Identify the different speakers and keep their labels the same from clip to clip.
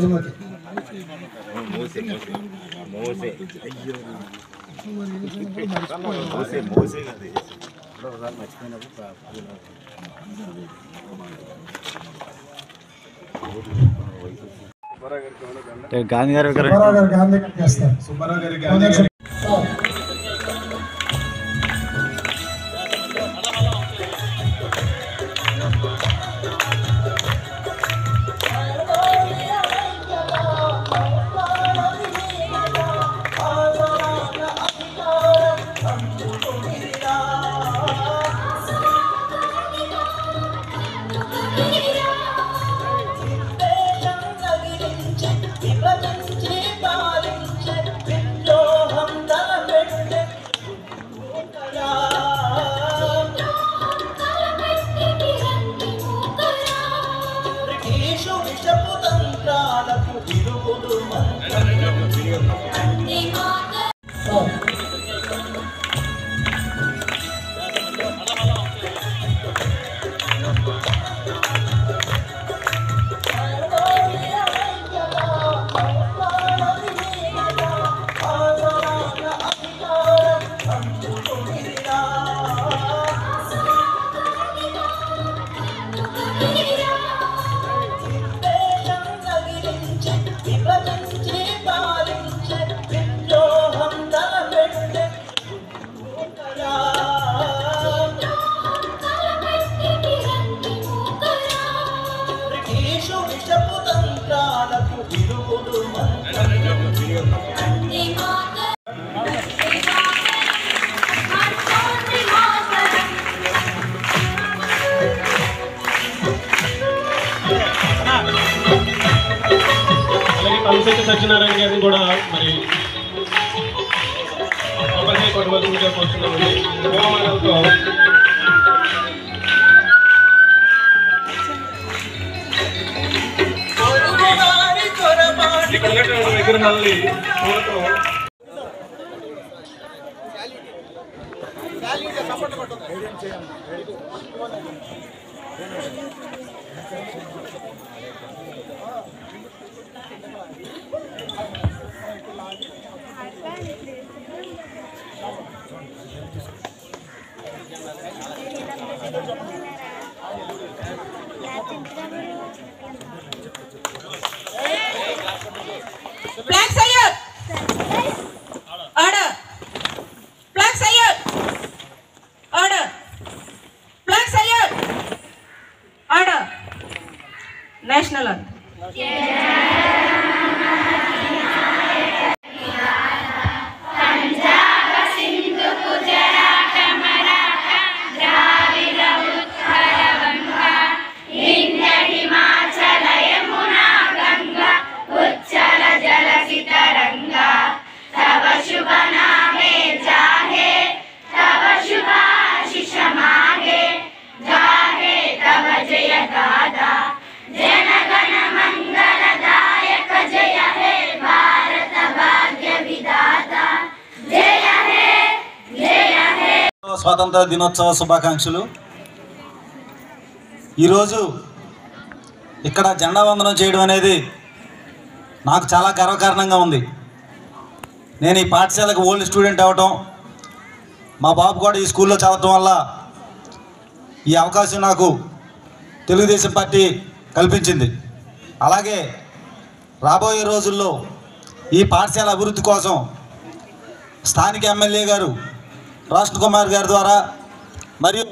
Speaker 1: సుమతి
Speaker 2: మోసే మోసే అయ్యో మోసే మోసే కదా గాంధీ గారు
Speaker 1: సుబ్బారావు గారు గాంధీ గారికి చేస్తారు
Speaker 3: సుబ్బారావు గారి గాంధీ గారి
Speaker 4: అలాగే తలశెట్టి సత్యనారాయణ గారిని కూడా మరి కొబ్బరికాయ కొట్టవలసిందిగా కోరుతున్నామండి పూలమాలలతో ఇక్కడ ఉన్నటువంటి విగ్రహాలని పూలతో
Speaker 5: Black salute. Order. Black salute. Order. Black salute. Order. National anthem.
Speaker 6: స్వాతంత్ర దినోత్సవ శుభాకాంక్షలు ఈరోజు ఇక్కడ జెండా వందనం చేయడం అనేది నాకు చాలా గర్వకారణంగా ఉంది నేను ఈ పాఠశాలకు ఓల్డ్ స్టూడెంట్ అవ్వటం మా బాబు కూడా ఈ స్కూల్లో చదవటం వల్ల ఈ అవకాశం నాకు తెలుగుదేశం పార్టీ కల్పించింది అలాగే రాబోయే రోజుల్లో ఈ పాఠశాల అభివృద్ధి కోసం స్థానిక ఎమ్మెల్యే గారు రాష్ట్ర కుమార్ గారి ద్వారా మరియు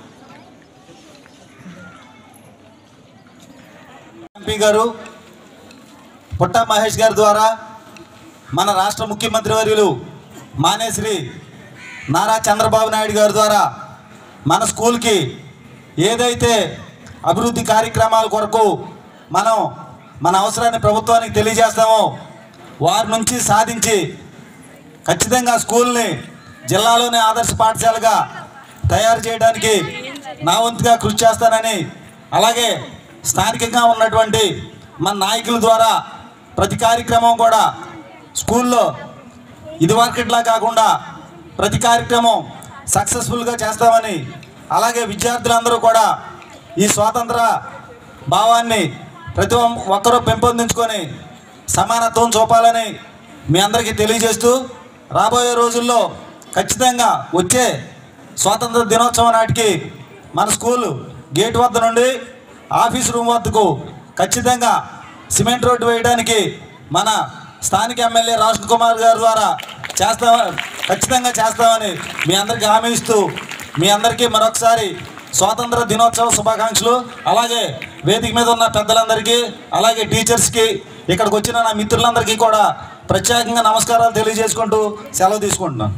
Speaker 6: ఎంపీ గారు పుట్ట మహేష్ గారి ద్వారా మన రాష్ట్ర ముఖ్యమంత్రి వర్యులు మానేశ్రీ నారా చంద్రబాబు నాయుడు గారి ద్వారా మన స్కూల్కి ఏదైతే అభివృద్ధి కార్యక్రమాల కొరకు మనం మన అవసరాన్ని ప్రభుత్వానికి తెలియజేస్తామో వారి నుంచి సాధించి ఖచ్చితంగా స్కూల్ని జిల్లాలోనే ఆదర్శ పాఠశాలగా తయారు చేయడానికి నా వంతుగా కృషి చేస్తానని అలాగే స్థానికంగా ఉన్నటువంటి మన నాయకుల ద్వారా ప్రతి కార్యక్రమం కూడా స్కూల్లో ఇదివరకట్లా కాకుండా ప్రతి కార్యక్రమం సక్సెస్ఫుల్గా చేస్తామని అలాగే విద్యార్థులందరూ కూడా ఈ స్వాతంత్ర భావాన్ని ప్రతి ఒక్కరూ పెంపొందించుకొని సమానత్వం చూపాలని మీ అందరికీ తెలియజేస్తూ రాబోయే రోజుల్లో ఖచ్చితంగా వచ్చే స్వాతంత్ర దినోత్సవం నాటికి మన స్కూలు గేట్ వద్ద నుండి ఆఫీస్ రూమ్ వద్దకు ఖచ్చితంగా సిమెంట్ రోడ్డు వేయడానికి మన స్థానిక ఎమ్మెల్యే రాజ్ కుమార్ గారి ద్వారా చేస్తా ఖచ్చితంగా చేస్తామని మీ అందరికీ హామీ ఇస్తూ మీ అందరికీ మరొకసారి స్వాతంత్ర దినోత్సవ శుభాకాంక్షలు అలాగే వేదిక మీద ఉన్న పెద్దలందరికీ అలాగే టీచర్స్కి ఇక్కడికి వచ్చిన నా మిత్రులందరికీ కూడా ప్రత్యేకంగా నమస్కారాలు తెలియజేసుకుంటూ సెలవు తీసుకుంటున్నాను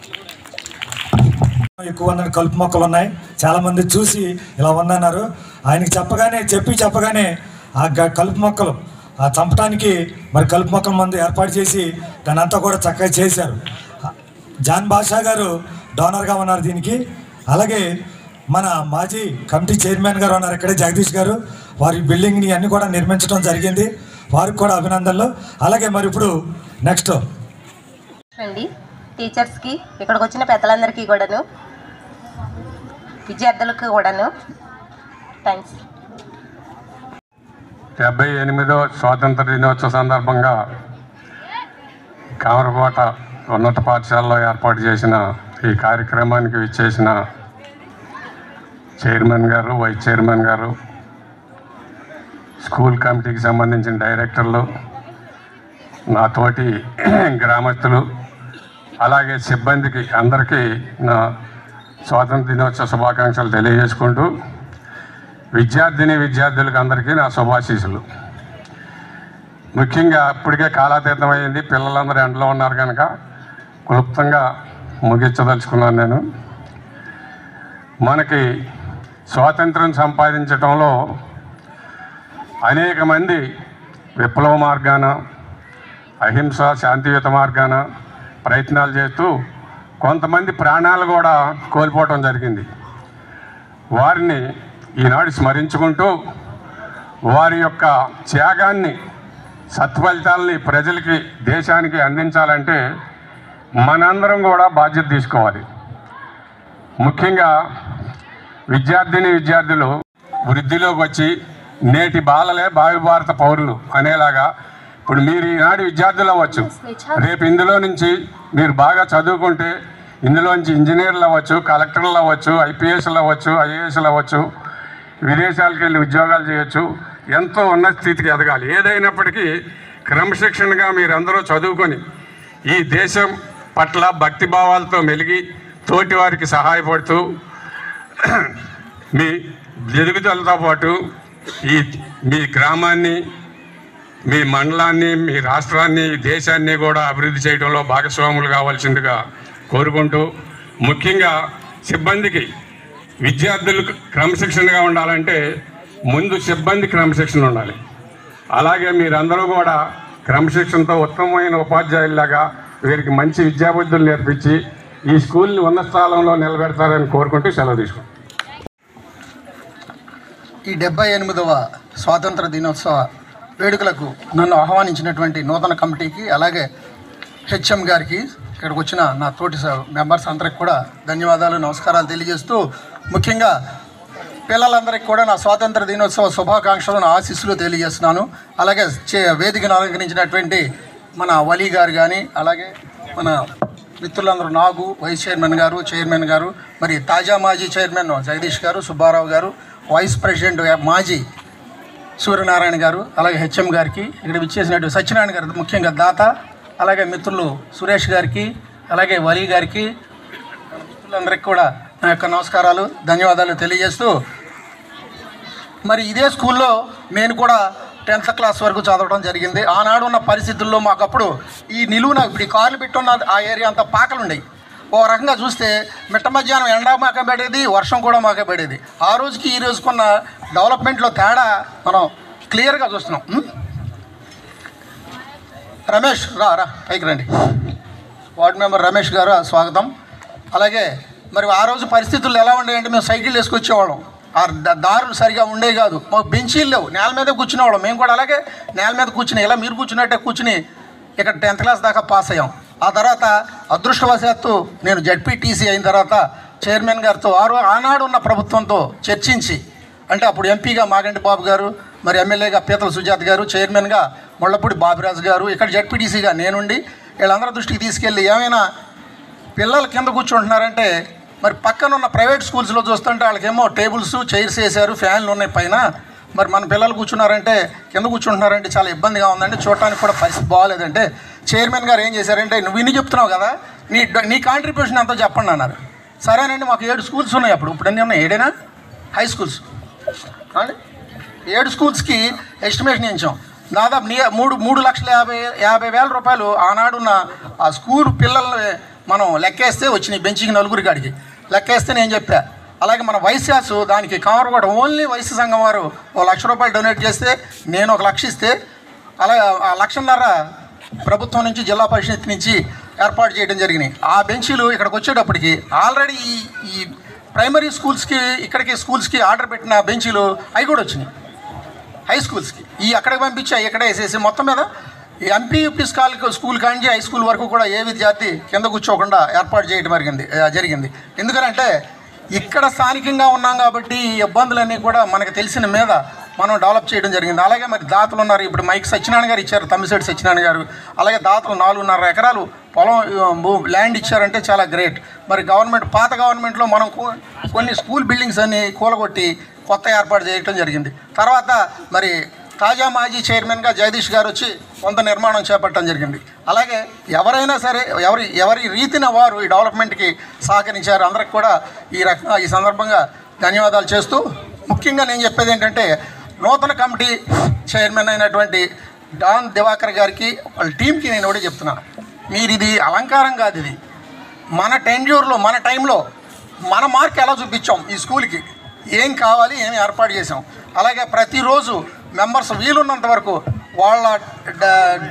Speaker 1: ఎక్కువ ఉన్నాయి కలుపు మొక్కలు ఉన్నాయి చాలా మంది చూసి ఇలా ఉందన్నారు ఆయనకి చెప్పగానే చెప్పి చెప్పగానే ఆ గ- కలుపు మొక్కలు ఆ చంపడానికి మరి కలుపు మొక్కల మందు ఏర్పాటు చేసి దాని అంతా కూడా చక్కగా చేశారు జాన్ బాషా గారు డోనర్గా ఉన్నారు దీనికి అలాగే మన మాజీ కమిటీ చైర్మన్ గారు ఉన్నారు ఇక్కడే జగదీష్ గారు వారి బిల్డింగ్ని అన్ని కూడా నిర్మించడం జరిగింది వారికి కూడా అభినందనలు అలాగే మరి ఇప్పుడు నెక్స్ట్
Speaker 3: అండి టీచర్స్కి ఇక్కడికి వచ్చిన పెద్దలందరికీ కూడాను విద్యార్థులకు కూడాను థ్యాంక్స్
Speaker 7: డెబ్బై ఎనిమిదో స్వాతంత్ర దినోత్సవ సందర్భంగా కామరకోట ఉన్నత పాఠశాలలో ఏర్పాటు చేసిన ఈ కార్యక్రమానికి విచ్చేసిన చైర్మన్ గారు వైస్ చైర్మన్ గారు స్కూల్ కమిటీకి సంబంధించిన డైరెక్టర్లు నా తోటి గ్రామస్తులు అలాగే సిబ్బందికి అందరికీ నా స్వాతంత్ర దినోత్సవ శుభాకాంక్షలు తెలియజేసుకుంటూ విద్యార్థిని విద్యార్థులకు అందరికీ నా శుభాశీస్సులు ముఖ్యంగా ఇప్పటికే కాలాతీతం అయింది పిల్లలందరూ ఎండలో ఉన్నారు కనుక క్లుప్తంగా ముగించదలుచుకున్నాను నేను మనకి స్వాతంత్రం సంపాదించడంలో అనేక మంది విప్లవ మార్గాన అహింస శాంతియుత మార్గాన ప్రయత్నాలు చేస్తూ కొంతమంది ప్రాణాలు కూడా కోల్పోవటం జరిగింది వారిని ఈనాడు స్మరించుకుంటూ వారి యొక్క త్యాగాన్ని సత్ఫలితాలని ప్రజలకి దేశానికి అందించాలంటే మనందరం కూడా బాధ్యత తీసుకోవాలి ముఖ్యంగా విద్యార్థిని విద్యార్థులు వృద్ధిలోకి వచ్చి నేటి బాలలే భావి భారత పౌరులు అనేలాగా ఇప్పుడు మీరు ఈనాడు విద్యార్థులు అవ్వచ్చు రేపు ఇందులో నుంచి మీరు బాగా చదువుకుంటే ఇందులోంచి ఇంజనీర్లు అవ్వచ్చు కలెక్టర్లు అవ్వచ్చు ఐపీఎస్లు అవ్వచ్చు ఐఏఎస్లు అవ్వచ్చు విదేశాలకు వెళ్ళి ఉద్యోగాలు చేయొచ్చు ఎంతో ఉన్నత స్థితికి ఎదగాలి ఏదైనప్పటికీ క్రమశిక్షణగా మీరందరూ చదువుకొని ఈ దేశం పట్ల భక్తి భావాలతో మెలిగి తోటి వారికి సహాయపడుతూ మీ ఎదుగుదలతో పాటు ఈ మీ గ్రామాన్ని మీ మండలాన్ని మీ రాష్ట్రాన్ని ఈ దేశాన్ని కూడా అభివృద్ధి చేయడంలో భాగస్వాములు కావాల్సిందిగా కోరుకుంటూ ముఖ్యంగా సిబ్బందికి విద్యార్థులు క్రమశిక్షణగా ఉండాలంటే ముందు సిబ్బంది క్రమశిక్షణ ఉండాలి అలాగే మీరందరూ కూడా క్రమశిక్షణతో ఉత్తమమైన ఉపాధ్యాయుల్లాగా వీరికి మంచి విద్యాబుద్ధులు నేర్పించి ఈ స్కూల్ని ఉన్న స్థానంలో నిలబెడతారని కోరుకుంటూ సెలవు తీసుకుంటాం
Speaker 8: ఈ డెబ్బై ఎనిమిదవ స్వాతంత్ర దినోత్సవ వేడుకలకు నన్ను ఆహ్వానించినటువంటి నూతన కమిటీకి అలాగే హెచ్ఎం గారికి ఇక్కడికి వచ్చిన నా తోటి స- మెంబర్స్ అందరికి కూడా ధన్యవాదాలు నమస్కారాలు తెలియజేస్తూ ముఖ్యంగా పిల్లలందరికీ కూడా నా స్వాతంత్ర దినోత్సవ శుభాకాంక్షలను ఆశీస్సులు తెలియజేస్తున్నాను అలాగే చే- వేదికను అలంకరించినటువంటి మన వలీ గారు కానీ అలాగే మన మిత్రులందరూ నాగు వైస్ చైర్మన్ గారు చైర్మన్ గారు మరి తాజా మాజీ చైర్మన్ జగదీష్ గారు సుబ్బారావు గారు వైస్ ప్రెసిడెంట్ మాజీ సూర్యనారాయణ గారు అలాగే హెచ్ఎం గారికి ఇక్కడ విచ్చేసినట్టు సత్యనారాయణ గారు ముఖ్యంగా దాత అలాగే మిత్రులు సురేష్ గారికి అలాగే వలీ గారికి మిత్రులందరికీ కూడా నా యొక్క నమస్కారాలు ధన్యవాదాలు తెలియజేస్తూ మరి ఇదే స్కూల్లో నేను కూడా టెన్త్ క్లాస్ వరకు చదవడం జరిగింది ఆనాడు ఉన్న పరిస్థితుల్లో మాకు అప్పుడు ఈ నిలువున ఇప్పుడు ఈ కార్లు పెట్టున్న ఆ ఏరియా అంతా పాకలు ఉండేవి ఓ రకంగా చూస్తే మిట్ట మధ్యాహ్నం ఎండ మాకే పడేది వర్షం కూడా మాకే పడేది ఆ రోజుకి ఈ రోజుకున్న డెవలప్మెంట్లో తేడా మనం క్లియర్గా చూస్తున్నాం ఉం? రమేష్ రా రా పైకి రండి వార్డు మెంబర్ రమేష్ గారు స్వాగతం అలాగే మరి ఆ రోజు పరిస్థితులు ఎలా ఉండేయంటే మేము సైకిల్ వేసుకొచ్చేవాళ్ళం ఆ ద- దారులు సరిగా ఉండేవి కాదు మాకు బెంచీలు లేవు నేల మీద కూర్చునేవాళ్ళం మేము కూడా అలాగే నేల మీద కూర్చుని ఇలా మీరు కూర్చున్నట్టే కూర్చుని ఇక్కడ టెన్త్ క్లాస్ దాకా పాస్ అయ్యాం ఆ తర్వాత అదృష్టవశాత్తు నేను జడ్పీటీసీ అయిన తర్వాత చైర్మన్ గారితో ఆరు ఆనాడు ఉన్న ప్రభుత్వంతో చర్చించి అంటే అప్పుడు ఎంపీగా మాగంటి బాబు గారు మరి ఎమ్మెల్యేగా పీతల సుజాత గారు చైర్మన్గా ముళ్ళపూడి బాబిరాజు గారు ఇక్కడ జడ్పీటీసీగా నేనుండి వీళ్ళందరి దృష్టికి తీసుకెళ్ళి ఏమైనా పిల్లలు కింద కూర్చుంటున్నారంటే మరి పక్కన ఉన్న ప్రైవేట్ స్కూల్స్లో చూస్తుంటే వాళ్ళకేమో టేబుల్స్ చైర్స్ వేసారు ఫ్యాన్లు ఉన్నాయి పైన మరి మన పిల్లలు కూర్చున్నారంటే కింద కూర్చుంటున్నారంటే చాలా ఇబ్బందిగా ఉందండి చూడటానికి కూడా పరిస్థితి బాగాలేదంటే చైర్మన్ గారు ఏం చేశారంటే నువ్వు ఇన్ని చెప్తున్నావు కదా నీ నీ కాంట్రిబ్యూషన్ ఎంతో చెప్పండి అన్నారు సరేనండి మాకు ఏడు స్కూల్స్ ఉన్నాయి అప్పుడు ఇప్పుడు అన్నీ ఉన్నాయి ఏడేనా హై స్కూల్స్ కాండి? ఏడు స్కూల్స్కి ఎస్టిమేషన్ ఇచ్చాం దాదాపు నీ మూడు మూడు లక్షల యాభై యాభై వేల రూపాయలు ఆనాడున్న ఆ స్కూల్ పిల్లల్ని మనం లెక్కేస్తే వచ్చినాయి బెంచికి నలుగురి కాడికి లెక్కేస్తే నేను చెప్పా అలాగే మన వైశ్యాస్ దానికి కవర్ కూడా ఓన్లీ వైశ్య సంఘం వారు ఓ లక్ష రూపాయలు డొనేట్ చేస్తే నేను ఒక లక్ష ఇస్తే అలాగే ఆ లక్షన్నర ప్రభుత్వం నుంచి జిల్లా పరిషత్ నుంచి ఏర్పాటు చేయడం జరిగినాయి ఆ బెంచీలు ఇక్కడికి వచ్చేటప్పటికి ఆల్రెడీ ఈ ఈ ప్రైమరీ స్కూల్స్కి ఇక్కడికి స్కూల్స్కి ఆర్డర్ పెట్టిన బెంచీలు అవి కూడా వచ్చినాయి హై స్కూల్స్కి ఈ అక్కడికి పంపించి అవి ఇక్కడే వేసేసి మొత్తం మీద ఎంపీ యూపీ స్కాల్ స్కూల్ కాంచి హై స్కూల్ వరకు కూడా ఏ విద్యార్థి కింద కూర్చోకుండా ఏర్పాటు చేయడం జరిగింది ఆ, జరిగింది ఎందుకనంటే ఇక్కడ స్థానికంగా ఉన్నాం కాబట్టి ఈ ఇబ్బందులన్నీ కూడా మనకు తెలిసిన మీద మనం డెవలప్ చేయడం జరిగింది అలాగే మరి దాతలు ఉన్నారు ఇప్పుడు మైక్ సత్యనారాయణ గారు ఇచ్చారు తమ్మిశెట్టి సత్యనారాయణ గారు అలాగే దాతలు నాలుగున్నర ఎకరాలు పొలం ఆ, భూ- ల్యాండ్ ఇచ్చారంటే చాలా గ్రేట్ మరి గవర్నమెంట్ పాత గవర్నమెంట్లో మనం కొ- కొన్ని స్కూల్ బిల్డింగ్స్ అన్ని కూలగొట్టి కొత్త ఏర్పాటు చేయడం జరిగింది తర్వాత మరి తాజా మాజీ చైర్మన్గా జగదీష్ గారు వచ్చి కొంత నిర్మాణం చేపట్టడం జరిగింది అలాగే ఎవరైనా సరే ఎవరి ఎవరి రీతిన వారు ఈ డెవలప్మెంట్కి సహకరించారు అందరికి కూడా ఈ రకంగా ఈ సందర్భంగా ధన్యవాదాలు చేస్తూ ముఖ్యంగా నేను చెప్పేది ఏంటంటే నూతన కమిటీ చైర్మన్ అయినటువంటి డాన్ దివాకర్ గారికి వాళ్ళ టీంకి నేను ఒకటి చెప్తున్నాను మీరు ఇది అలంకారం కాదు ఇది మన టెన్యూర్లో మన టైంలో మన మార్క్ ఎలా చూపించాం ఈ స్కూల్కి ఏం కావాలి ఏం ఏర్పాటు చేసాం అలాగే ప్రతిరోజు మెంబర్స్ వీలున్నంత వరకు వాళ్ళ డ-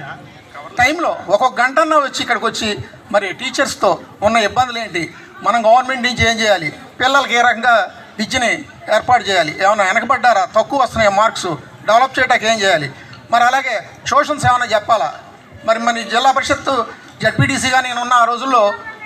Speaker 8: టైంలో ఒక్కొక్క గంటన్న వచ్చి ఇక్కడికి వచ్చి మరి టీచర్స్తో ఉన్న ఇబ్బందులు ఏంటి మనం గవర్నమెంట్ నుంచి ఏం చేయాలి పిల్లలకి ఏ రకంగా విద్యని ఏర్పాటు చేయాలి ఏమైనా వెనకబడ్డారా తక్కువ వస్తున్నాయి మార్క్స్ డెవలప్ చేయడానికి ఏం చేయాలి మరి అలాగే ట్యూషన్స్ ఏమైనా చెప్పాలా మరి మన జిల్లా పరిషత్ జడ్పీటీసీగా నేను ఉన్న ఆ రోజుల్లో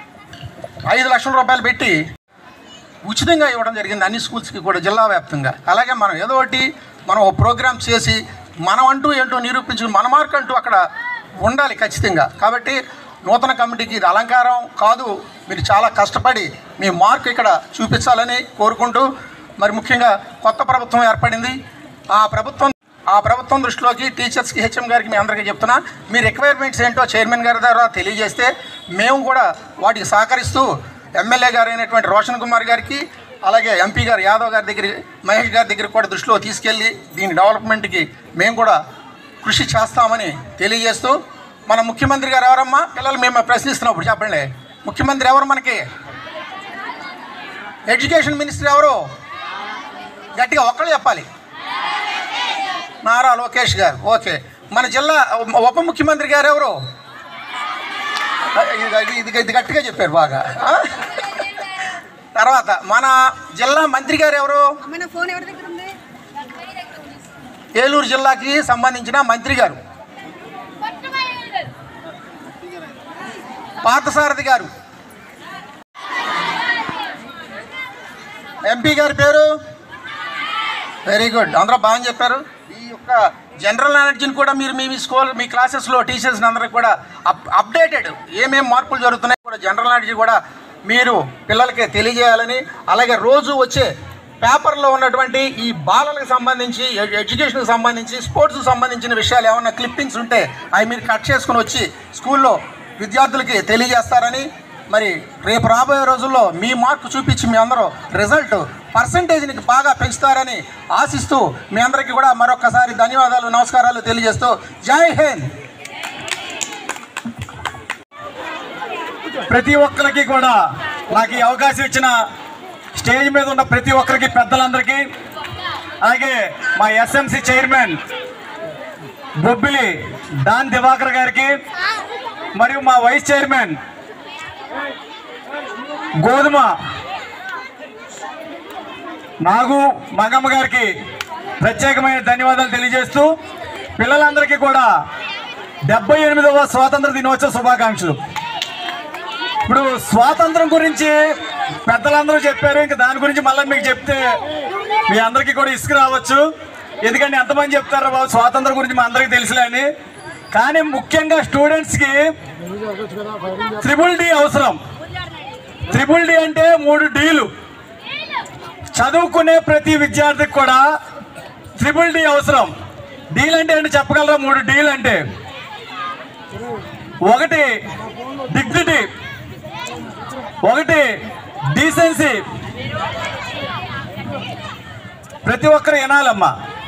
Speaker 8: ఐదు లక్షల రూపాయలు పెట్టి ఉచితంగా ఇవ్వడం జరిగింది అన్ని స్కూల్స్కి కూడా జిల్లా వ్యాప్తంగా అలాగే మనం ఏదో ఒకటి మనం ఒక ప్రోగ్రామ్ చేసి మనం అంటూ ఏంటో నిరూపించి మన మార్క్ అంటూ అక్కడ ఉండాలి ఖచ్చితంగా కాబట్టి నూతన కమిటీకి ఇది అలంకారం కాదు మీరు చాలా కష్టపడి మీ మార్క్ ఇక్కడ చూపించాలని కోరుకుంటూ మరి ముఖ్యంగా కొత్త ప్రభుత్వం ఏర్పడింది ఆ ప్రభుత్వం ఆ ప్రభుత్వం దృష్టిలోకి టీచర్స్కి హెచ్ఎం గారికి మీ అందరికీ చెప్తున్నా మీ రిక్వైర్మెంట్స్ ఏంటో చైర్మన్ గారి ద్వారా తెలియజేస్తే మేము కూడా వాటికి సహకరిస్తూ ఎమ్మెల్యే గారు అయినటువంటి రోషన్ కుమార్ గారికి అలాగే ఎంపీ గారు యాదవ్ గారి దగ్గర మహేష్ గారి దగ్గర కూడా దృష్టిలో తీసుకెళ్ళి దీని డెవలప్మెంట్కి మేము కూడా కృషి చేస్తామని తెలియజేస్తూ మన ముఖ్యమంత్రి గారు ఎవరమ్మా పిల్లలు మేము ప్రశ్నిస్తున్నప్పుడు చెప్పండి ముఖ్యమంత్రి ఎవరు మనకి ఎడ్యుకేషన్ మినిస్టర్ ఎవరు గట్టిగా ఒక్కళ్ళు చెప్పాలి నారా లోకేష్ గారు ఓకే మన జిల్లా ఉప ముఖ్యమంత్రి గారు ఎవరు ఇది ఇది ఇది గట్టిగా చెప్పారు బాగా ఆ? తర్వాత మన జిల్లా మంత్రి గారు ఎవరు ఏలూరు జిల్లాకి సంబంధించిన మంత్రి గారు పార్థసారథి గారు ఎంపీ గారి పేరు వెరీ గుడ్ అందరూ బాగా చెప్పారు ఈ యొక్క జనరల్ నాలెడ్జ్ని కూడా మీరు మీ మీ స్కూల్ మీ క్లాసెస్లో టీచర్స్ అందరికి కూడా అప్ అప్డేటెడ్ ఏమేం మార్పులు జరుగుతున్నాయి కూడా జనరల్ నాలెడ్జ్ కూడా మీరు పిల్లలకి తెలియజేయాలని అలాగే రోజు వచ్చే పేపర్లో ఉన్నటువంటి ఈ బాలలకు సంబంధించి ఎ- ఎడ్యుకేషన్కి సంబంధించి స్పోర్ట్స్కి సంబంధించిన విషయాలు ఏమన్నా క్లిప్పింగ్స్ ఉంటే అవి మీరు కట్ చేసుకుని వచ్చి స్కూల్లో విద్యార్థులకి తెలియజేస్తారని మరి రేపు రాబోయే రోజుల్లో మీ మార్కు చూపించి మీ అందరూ రిజల్ట్ పర్సంటేజ్ని బాగా పెంచుతారని ఆశిస్తూ మీ అందరికీ కూడా మరొకసారి ధన్యవాదాలు నమస్కారాలు తెలియజేస్తూ జై హింద్
Speaker 1: ప్రతి ఒక్కరికి కూడా నాకు ఈ అవకాశం ఇచ్చిన స్టేజ్ మీద ఉన్న ప్రతి ఒక్కరికి పెద్దలందరికీ అలాగే మా ఎస్ఎంసి చైర్మన్ బొబ్బిలి దాన్ దివాకర్ గారికి మరియు మా వైస్ చైర్మన్ గోధుమ నాగు మంగమ్మ గారికి ప్రత్యేకమైన ధన్యవాదాలు తెలియజేస్తూ పిల్లలందరికీ కూడా డెబ్బై ఎనిమిదవ స్వాతంత్ర దినోత్సవ శుభాకాంక్షలు ఇప్పుడు స్వాతంత్రం గురించి పెద్దలందరూ చెప్పారు ఇంకా దాని గురించి మళ్ళీ మీకు చెప్తే మీ అందరికీ కూడా ఇసుక రావచ్చు ఎందుకంటే ఎంతమంది చెప్తారో బాబు స్వాతంత్రం గురించి మా అందరికీ తెలుసులే అని కానీ ముఖ్యంగా స్టూడెంట్స్కి త్రిబుల్ డి అవసరం త్రిబుల్ డి అంటే మూడు డీలు చదువుకునే ప్రతి విద్యార్థికి కూడా త్రిబుల్ డి అవసరం డీల్ అంటే ఏంటి చెప్పగలరా మూడు డీల్ అంటే ఒకటి డిగ్నిటీ ఒకటి డీసెన్సీ ప్రతి ఒక్కరు వినాలమ్మా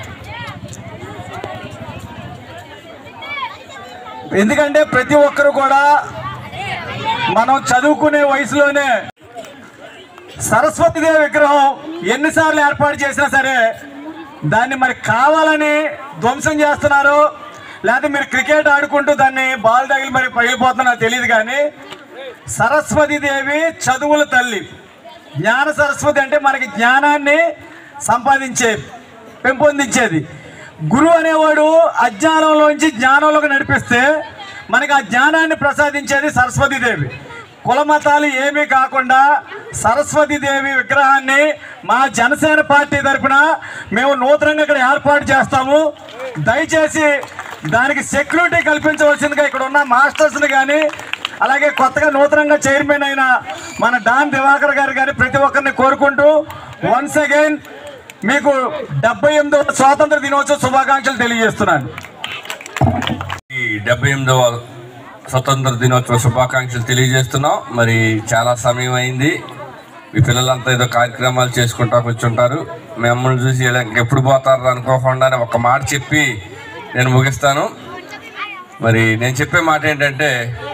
Speaker 1: ఎందుకంటే ప్రతి ఒక్కరు కూడా మనం చదువుకునే వయసులోనే సరస్వతిదేవి విగ్రహం ఎన్నిసార్లు ఏర్పాటు చేసినా సరే దాన్ని మరి కావాలని ధ్వంసం చేస్తున్నారు లేకపోతే మీరు క్రికెట్ ఆడుకుంటూ దాన్ని బాల్ తగిలి మరి పగిలిపోతున్నా తెలియదు కానీ సరస్వతీదేవి చదువుల తల్లి జ్ఞాన సరస్వతి అంటే మనకి జ్ఞానాన్ని సంపాదించే పెంపొందించేది గురువు అనేవాడు అజ్ఞానంలోంచి జ్ఞానంలోకి నడిపిస్తే మనకి ఆ జ్ఞానాన్ని ప్రసాదించేది సరస్వతీదేవి కుల మతాలు ఏమీ కాకుండా సరస్వతీదేవి విగ్రహాన్ని మా జనసేన పార్టీ తరఫున మేము నూతనంగా ఇక్కడ ఏర్పాటు చేస్తాము దయచేసి దానికి సెక్యూరిటీ కల్పించవలసిందిగా ఇక్కడ ఉన్న మాస్టర్స్ని కానీ అలాగే కొత్తగా నూతనంగా చైర్మన్ అయిన మన డాన్ దివాకర్ గారు కానీ ప్రతి ఒక్కరిని కోరుకుంటూ వన్స్ అగైన్ మీకు డెబ్బై ఎనిమిదవ స్వాతంత్ర దినోత్సవ శుభాకాంక్షలు తెలియజేస్తున్నాను
Speaker 9: ఈ డెబ్బై ఎనిమిదవ స్వతంత్ర దినోత్సవ శుభాకాంక్షలు తెలియజేస్తున్నాం మరి చాలా సమయం అయింది మీ పిల్లలంతా ఏదో కార్యక్రమాలు చేసుకుంటా కూర్చుంటారు మిమ్మల్ని చూసి ఇలా ఎప్పుడు పోతారు అనుకోకుండానే ఒక మాట చెప్పి నేను ముగిస్తాను మరి నేను చెప్పే మాట ఏంటంటే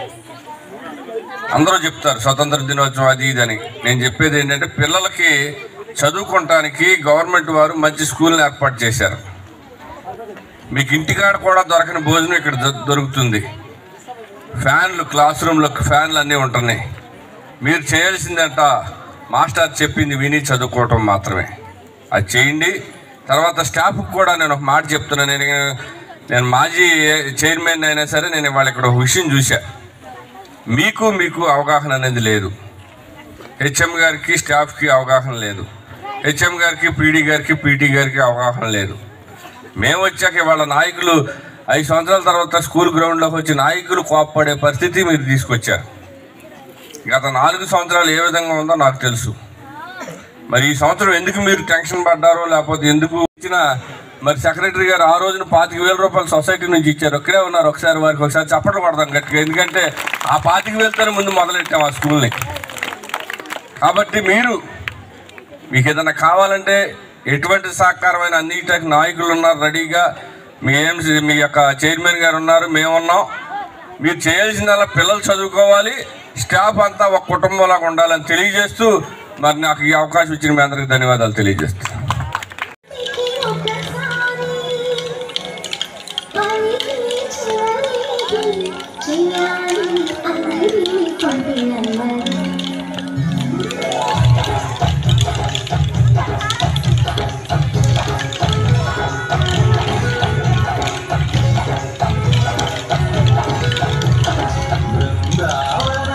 Speaker 9: అందరూ చెప్తారు స్వతంత్ర దినోత్సవం అది ఇది అని నేను చెప్పేది ఏంటంటే పిల్లలకి చదువుకోవటానికి గవర్నమెంట్ వారు మంచి స్కూల్ని ఏర్పాటు చేశారు మీకు ఇంటికాడ కూడా దొరకని భోజనం ఇక్కడ దొ- దొరుకుతుంది ఫ్యాన్లు క్లాస్ రూమ్లో ఫ్యాన్లు అన్నీ ఉంటున్నాయి మీరు చేయాల్సిందంట మాస్టర్ చెప్పింది విని చదువుకోవటం మాత్రమే అది చేయండి తర్వాత స్టాఫ్కి కూడా నేను ఒక మాట చెప్తున్నాను నేను నేను మాజీ చైర్మన్ అయినా సరే నేను ఇవాళ ఇక్కడ ఒక విషయం చూసా మీకు మీకు అవగాహన అనేది లేదు హెచ్ఎం గారికి స్టాఫ్కి అవగాహన లేదు హెచ్ఎం గారికి పీడీ గారికి పీటీ గారికి అవగాహన లేదు మేము వచ్చాక వాళ్ళ నాయకులు ఐదు సంవత్సరాల తర్వాత స్కూల్ గ్రౌండ్లోకి వచ్చి నాయకులు కోప్పడే పరిస్థితి మీరు తీసుకొచ్చారు గత నాలుగు సంవత్సరాలు ఏ విధంగా ఉందో నాకు తెలుసు మరి ఈ సంవత్సరం ఎందుకు మీరు టెన్షన్ పడ్డారో లేకపోతే ఎందుకు ఇచ్చిన మరి సెక్రటరీ గారు ఆ రోజున పాతిక వేల రూపాయలు సొసైటీ నుంచి ఇచ్చారు ఒక్కడే ఉన్నారు ఒకసారి వారికి ఒకసారి చప్పట్లు కొడదాం గట్టిగా ఎందుకంటే ఆ పాతిక వేలతోనే ముందు మొదలెట్టాం ఆ స్కూల్ని కాబట్టి మీరు మీకు ఏదైనా కావాలంటే ఎటువంటి సహకారమైన అన్నిటికి నాయకులు ఉన్నారు రెడీగా మీ ఏఎంసీ మీ యొక్క చైర్మన్ గారు ఉన్నారు మేము ఉన్నాం మీరు చేయాల్సిందల్లా పిల్లలు చదువుకోవాలి స్టాఫ్ అంతా ఒక కుటుంబంలాగా ఉండాలని తెలియజేస్తూ మరి నాకు ఈ అవకాశం ఇచ్చిన మీ అందరికీ ధన్యవాదాలు తెలియజేస్తాను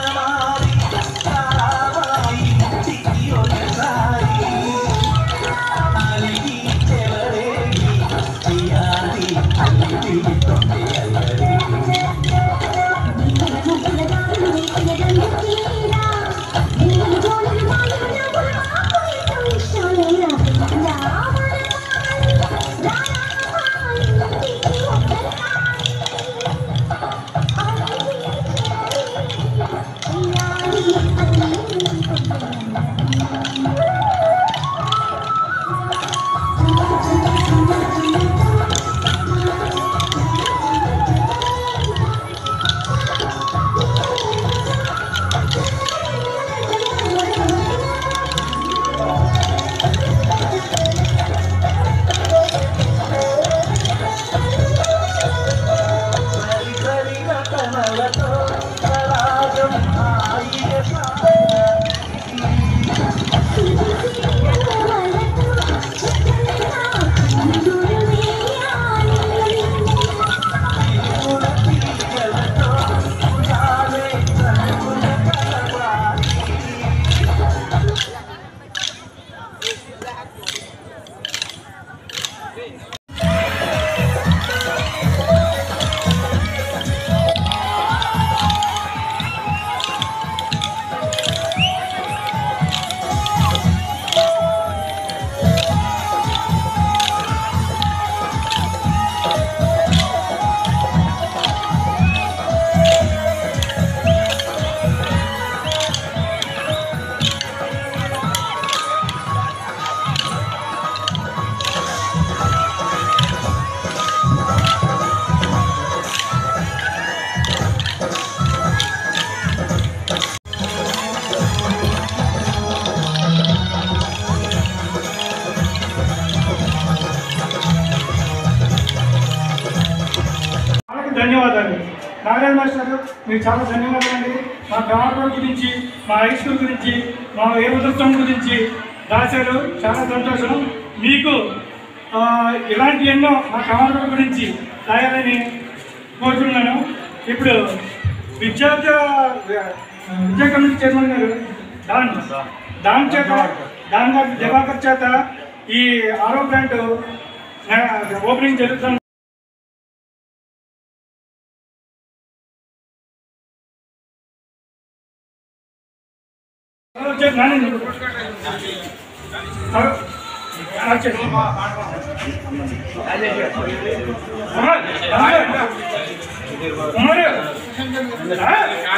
Speaker 10: Bye. రాశారు మీరు చాలా ధన్యవాదాలండి మా గ్రామ గురించి మా హై స్కూల్ గురించి మా ఏమదృష్టం గురించి రాశారు చాలా సంతోషం మీకు ఆ, ఇలాంటి ఎన్నో మా గ్రామ గురించి రాయాలని కోరుతున్నాను ఇప్పుడు విద్యార్థి విద్యా కమిటీ చైర్మన్ గారు దాన్ దాన్ చేత దాన్ గారి దివాకర్ చేత ఈ ఆరో ప్లాంట్ ఓపెనింగ్ జరుగుతుంది వచ్చేది నాని. వచ్చేది. కుమార్, కుమార్. ఆ?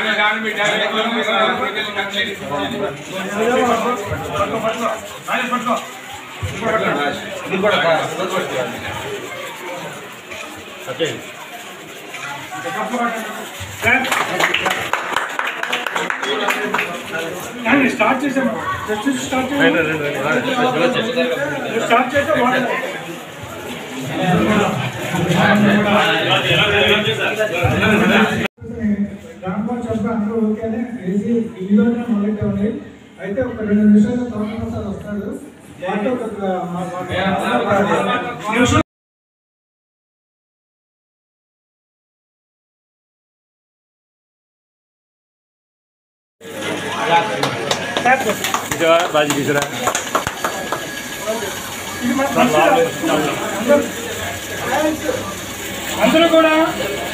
Speaker 10: కానీ స్టార్ట్ చేసాము జస్ట్ స్టార్ట్ చేసాము స్టార్ట్ చేసాం దాంట్లో చెప్పి అందరూ ఓకేనే వేసి ఇంట్లోనే మొదలెట్టామండి అయితే ఒక రెండు నిమిషాలు తొమ్మిది సార్ వస్తాడు వాటితో ఒక మా- మా- నిమిషం ఇది మన మంచిదా? అందరూ- అందరూ కూడా